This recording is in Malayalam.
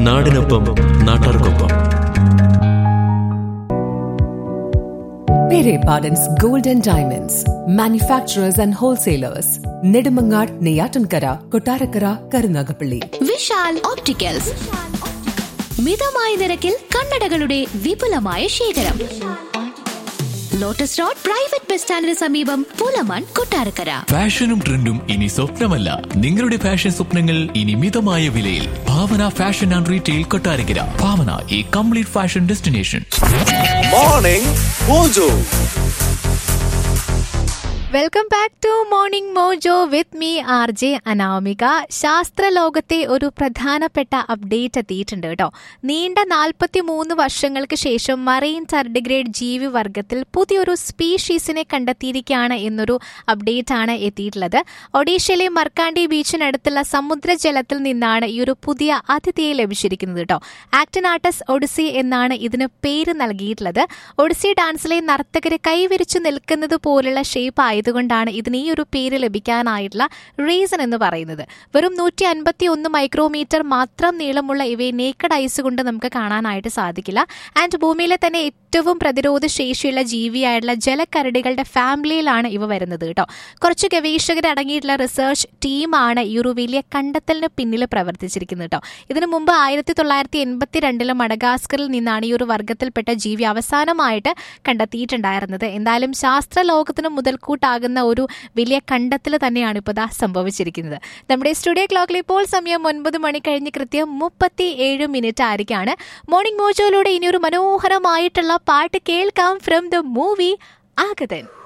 നാടിനൊപ്പം നാട്ടാർക്കൊപ്പം Pere Pardon's Gold and Diamonds, manufacturers and wholesalers, Nedumangad, Neyatankara, Kotarakara, Karunagapalli. Vishal opticals മിതമായ നിരക്കിൽ കണ്ണടകളുടെ വിപുലമായ ശേഖരം ലോട്ടസ് റോഡ് പ്രൈവറ്റ് ബസ് സ്റ്റാൻഡിന് സമീപം പുലമൺ കൊട്ടാരക്കര ഫാഷനും ട്രെൻഡും ഇനി സ്വപ്നമല്ല നിങ്ങളുടെ ഫാഷൻ സ്വപ്നങ്ങൾ ഇനി മിതമായ വിലയിൽ Bhavana fashion and retail Kottarakkara Bhavana ഈ complete fashion destination morning mojo welcome back to morning mojo with me R J Anamika ശാസ്ത്രലോകത്തെ ഒരു പ്രധാനപ്പെട്ട അപ്ഡേറ്റ് എത്തിയിട്ടുണ്ട് കേട്ടോ നീണ്ട നാൽപ്പത്തി മൂന്ന് വർഷങ്ങൾക്ക് ശേഷം മറൈൻ ടർഡിഗ്രേഡ് ജീവിവർഗത്തിൽ പുതിയൊരു സ്പീഷീസിനെ കണ്ടെത്തിയിരിക്കുകയാണ് എന്നൊരു അപ്ഡേറ്റ് ആണ് എത്തിയിട്ടുള്ളത് ഒഡീഷയിലെ മർക്കാണ്ടി ബീച്ചിനടുത്തുള്ള സമുദ്രജലത്തിൽ നിന്നാണ് ഈ ഒരു പുതിയ അതിഥിയെ ലഭിച്ചിരിക്കുന്നത് കേട്ടോ ആക്ടിനാട്ടസ് ഒഡിസി എന്നാണ് ഇതിന് പേര് നൽകിയിട്ടുള്ളത് ഒഡിസി ഡാൻസിലെ നർത്തകരെ കൈവിരിച്ചു നിൽക്കുന്നത് പോലുള്ള ഷേപ്പ് ആയതുകൊണ്ടാണ് ഇതിന് ഈ ഒരു പേര് ലഭിക്കാനായിട്ടുള്ള റീസൺ എന്ന് പറയുന്നത് വെറും നൂറ്റി അൻപത്തി ഒന്ന് മൈക്രോമീറ്റർ മാത്രം നീളമുള്ള ഇവയെ നേക്കഡ് ഐസ് കൊണ്ട് നമുക്ക് കാണാനായിട്ട് സാധിക്കില്ല ആൻഡ് ഭൂമിയിലെ തന്നെ ഏറ്റവും പ്രതിരോധ ശേഷിയുള്ള ജീവിയായിട്ടുള്ള ജലക്കരടികളുടെ ഫാമിലിയിലാണ് ഇവ വരുന്നത് കേട്ടോ കുറച്ച് ഗവേഷകർ അടങ്ങിയിട്ടുള്ള റിസർച്ച് ടീമാണ് ഈ ഒരു വലിയ കണ്ടെത്തലിന് പിന്നിൽ പ്രവർത്തിച്ചിരിക്കുന്നത് കേട്ടോ ഇതിനു മുമ്പ് ആയിരത്തി തൊള്ളായിരത്തി എൺപത്തി രണ്ടില് മഡഗാസ്കറിൽ നിന്നാണ് ഈ ഒരു വർഗത്തിൽപ്പെട്ട ജീവി അവസാനമായിട്ട് കണ്ടെത്തിയിട്ടുണ്ടായിരുന്നത് എന്തായാലും ശാസ്ത്ര ലോകത്തിന് മുതൽക്കൂട്ടാകുന്ന ഒരു വലിയ കണ്ടെത്തൽ തന്നെയാണ് ഇപ്പോൾ ദാ സംഭവിച്ചിരിക്കുന്നത് നമ്മുടെ സ്റ്റുഡിയോ ക്ലോക്കിൽ ഇപ്പോൾ സമയം ഒൻപത് മണി കഴിഞ്ഞ് കൃത്യം മുപ്പത്തി ഏഴ് മിനിറ്റ് ആയിരിക്കാണ് മോർണിംഗ് മോജോയിലൂടെ ഇനിയൊരു മനോഹരമായിട്ടുള്ള പാട്ട് കേൾക്കാം ഫ്രം ദ മൂവി ആഗതൻ